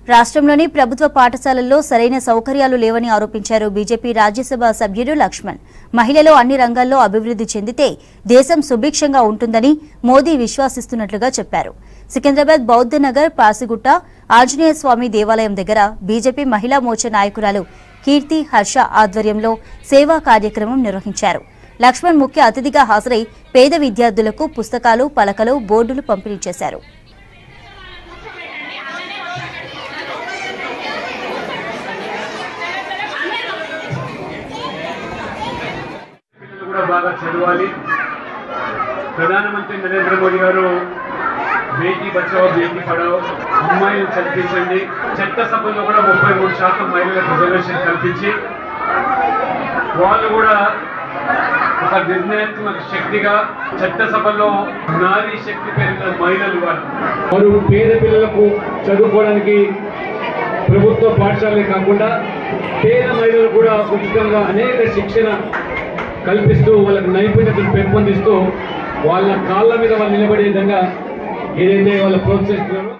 రాష్ట్రంలోని ప్రభుత్వ పాఠశాలల్లో సరైన సౌకర్యాలు లేవని ఆరోపించారు బీజేపీ రాజ్యసభ సభ్యుడు లక్ష్మణ్ మహిళలు అన్ని రంగాల్లో అభివృద్ధి చెందితే దేశం సుభిక్షంగా ఉంటుందని మోదీ విశ్వాసిస్తున్నట్లుగా చెప్పారు సికింద్రాబాద్ బౌద్ధ నగర్ పాసిగుట్ట ఆంజనేయ స్వామి దేవాలయం దగ్గర బీజేపీ మహిళా మోర్చా నాయకురాలు కీర్తి హర్ష ఆధ్వర్యంలో సేవా కార్యక్రమం నిర్వహించారు లక్ష్మణ్ ముఖ్య అతిథిగా హాజరై పేద విద్యార్థులకు పుస్తకాలు పలకలు బోర్డులు పంపిణీ చేశారు పిల్లలు కూడా బాగా చదవాలి ప్రధానమంత్రి నరేంద్ర మోదీ గారు బేటీ బచావో బేటీ పడావో అమ్మాయిలు చదివించండి చట్టసభల్లో కూడా ముప్పై మూడు శాతం మహిళలకు రిజర్వేషన్ కల్పించి వాళ్ళు కూడా ఒక నిర్ణయాత్మక శక్తిగా చట్టసభల్లో నారీ శక్తి పెరిగిన మహిళలు వాళ్ళు వారు పేద పిల్లలకు చదువుకోవడానికి ప్రభుత్వ పాఠశాలే కాకుండా పేద మహిళలు కూడా ఉచితంగా అనేక శిక్షణ కల్పిస్తూ వాళ్ళకి నైపుణ్యతను పెంపొందిస్తూ వాళ్ళ కాళ్ళ మీద వాళ్ళు నిలబడే విధంగా ఏదైతే వాళ్ళు ప్రోత్సహిస్తున్నారో